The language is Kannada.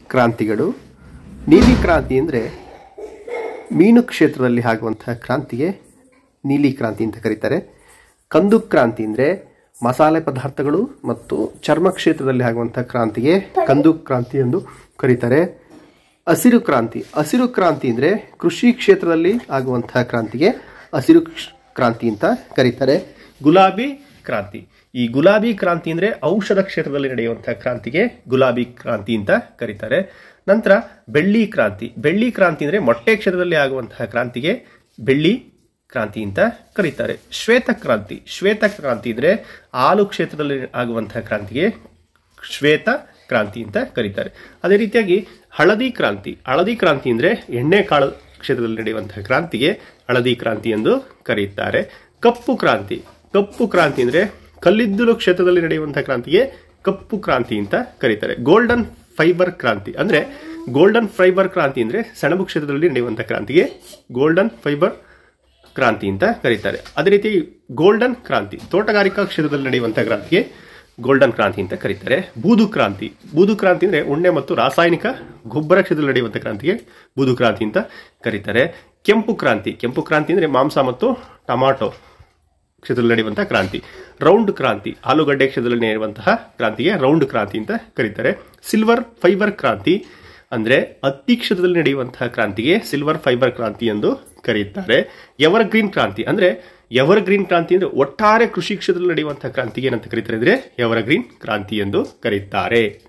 ಕ್ರಾಂತಿಗಳು ನೀಲಿ ಕ್ರಾಂತಿ ಅಂದರೆ ಮೀನು ಕ್ಷೇತ್ರದಲ್ಲಿ ಆಗುವಂತಹ ಕ್ರಾಂತಿಗೆ ನೀಲಿ ಕ್ರಾಂತಿ ಅಂತ ಕರೀತಾರೆ ಕಂದು ಕ್ರಾಂತಿ ಅಂದರೆ ಮಸಾಲೆ ಪದಾರ್ಥಗಳು ಮತ್ತು ಚರ್ಮ ಕ್ಷೇತ್ರದಲ್ಲಿ ಆಗುವಂತಹ ಕ್ರಾಂತಿಗೆ ಕಂದು ಕ್ರಾಂತಿ ಎಂದು ಕರೀತಾರೆ ಹಸಿರು ಕ್ರಾಂತಿ ಹಸಿರು ಕ್ರಾಂತಿ ಅಂದರೆ ಕೃಷಿ ಕ್ಷೇತ್ರದಲ್ಲಿ ಆಗುವಂತಹ ಕ್ರಾಂತಿಗೆ ಹಸಿರು ಕ್ಷ- ಕ್ರಾಂತಿ ಅಂತ ಕರೀತಾರೆ ಗುಲಾಬಿ ಕ್ರಾಂತಿ ಈ ಗುಲಾಬಿ ಕ್ರಾಂತಿ ಅಂದರೆ ಔಷಧ ಕ್ಷೇತ್ರದಲ್ಲಿ ನಡೆಯುವಂತಹ ಕ್ರಾಂತಿಗೆ ಗುಲಾಬಿ ಕ್ರಾಂತಿ ಅಂತ ಕರೀತಾರೆ ನಂತರ ಬೆಳ್ಳಿ ಕ್ರಾಂತಿ ಬೆಳ್ಳಿ ಕ್ರಾಂತಿ ಅಂದರೆ ಮೊಟ್ಟೆ ಕ್ಷೇತ್ರದಲ್ಲಿ ಆಗುವಂತಹ ಕ್ರಾಂತಿಗೆ ಬೆಳ್ಳಿ ಕ್ರಾಂತಿ ಅಂತ ಕರೀತಾರೆ ಶ್ವೇತ ಕ್ರಾಂತಿ ಶ್ವೇತ ಕ್ರಾಂತಿ ಅಂದರೆ ಹಾಲು ಕ್ಷೇತ್ರದಲ್ಲಿ ಆಗುವಂತಹ ಕ್ರಾಂತಿಗೆ ಶ್ವೇತ ಕ್ರಾಂತಿ ಅಂತ ಕರೀತಾರೆ ಅದೇ ರೀತಿಯಾಗಿ ಹಳದಿ ಕ್ರಾಂತಿ ಹಳದಿ ಕ್ರಾಂತಿ ಅಂದರೆ ಎಣ್ಣೆ ಕಾಳು ಕ್ಷೇತ್ರದಲ್ಲಿ ನಡೆಯುವಂತಹ ಕ್ರಾಂತಿಗೆ ಹಳದಿ ಕ್ರಾಂತಿ ಎಂದು ಕರೆಯುತ್ತಾರೆ ಕಪ್ಪು ಕ್ರಾಂತಿ ಕಪ್ಪು ಕ್ರಾಂತಿ ಅಂದರೆ ಕಲ್ಲಿದ್ದಲು ಕ್ಷೇತ್ರದಲ್ಲಿ ನಡೆಯುವಂತಹ ಕ್ರಾಂತಿಗೆ ಕಪ್ಪು ಕ್ರಾಂತಿ ಅಂತ ಕರೀತಾರೆ ಗೋಲ್ಡನ್ ಫೈಬರ್ ಕ್ರಾಂತಿ ಅಂದರೆ ಗೋಲ್ಡನ್ ಫೈಬರ್ ಕ್ರಾಂತಿ ಅಂದರೆ ಸೆಣಬು ಕ್ಷೇತ್ರದಲ್ಲಿ ನಡೆಯುವಂತಹ ಕ್ರಾಂತಿಗೆ ಗೋಲ್ಡನ್ ಫೈಬರ್ ಕ್ರಾಂತಿ ಅಂತ ಕರೀತಾರೆ ಅದೇ ರೀತಿ ಗೋಲ್ಡನ್ ಕ್ರಾಂತಿ ತೋಟಗಾರಿಕಾ ಕ್ಷೇತ್ರದಲ್ಲಿ ನಡೆಯುವಂತಹ ಕ್ರಾಂತಿಗೆ ಗೋಲ್ಡನ್ ಕ್ರಾಂತಿ ಅಂತ ಕರೀತಾರೆ ಬೂದು ಕ್ರಾಂತಿ ಬೂದು ಕ್ರಾಂತಿ ಅಂದರೆ ಉಣ್ಣೆ ಮತ್ತು ರಾಸಾಯನಿಕ ಗೊಬ್ಬರ ಕ್ಷೇತ್ರದಲ್ಲಿ ನಡೆಯುವಂತಹ ಕ್ರಾಂತಿಗೆ ಬೂದು ಕ್ರಾಂತಿ ಅಂತ ಕರೀತಾರೆ ಕೆಂಪು ಕ್ರಾಂತಿ ಕೆಂಪು ಕ್ರಾಂತಿ ಅಂದರೆ ಮಾಂಸ ಮತ್ತು ಟಮಾಟೊ ಕ್ಷೇತ್ರದಲ್ಲಿ ನಡೆಯುವಂತಹ ಕ್ರಾಂತಿ ರೌಂಡ್ ಕ್ರಾಂತಿ ಆಲೂಗಡ್ಡೆ ಕ್ಷೇತ್ರದಲ್ಲಿ ನಡೆಯುವಂತಹ ಕ್ರಾಂತಿಗೆ ರೌಂಡ್ ಕ್ರಾಂತಿ ಅಂತ ಕರೀತಾರೆ ಸಿಲ್ವರ್ ಫೈಬರ್ ಕ್ರಾಂತಿ ಅಂದರೆ ಹತ್ತಿ ಕ್ಷೇತ್ರದಲ್ಲಿ ನಡೆಯುವಂತಹ ಕ್ರಾಂತಿಗೆ ಸಿಲ್ವರ್ ಫೈಬರ್ ಕ್ರಾಂತಿ ಎಂದು ಕರೆಯುತ್ತಾರೆ ಎವರ್ ಗ್ರೀನ್ ಕ್ರಾಂತಿ ಅಂದರೆ ಎವರ್ ಗ್ರೀನ್ ಕ್ರಾಂತಿ ಅಂದರೆ ಒಟ್ಟಾರೆ ಕೃಷಿ ಕ್ಷೇತ್ರದಲ್ಲಿ ನಡೆಯುವಂತಹ ಕ್ರಾಂತಿಗೆ ಏನಂತ ಕರೀತಾರೆ ಅಂದರೆ ಎವರ್ ಗ್ರೀನ್ ಕ್ರಾಂತಿ ಎಂದು ಕರೆಯುತ್ತಾರೆ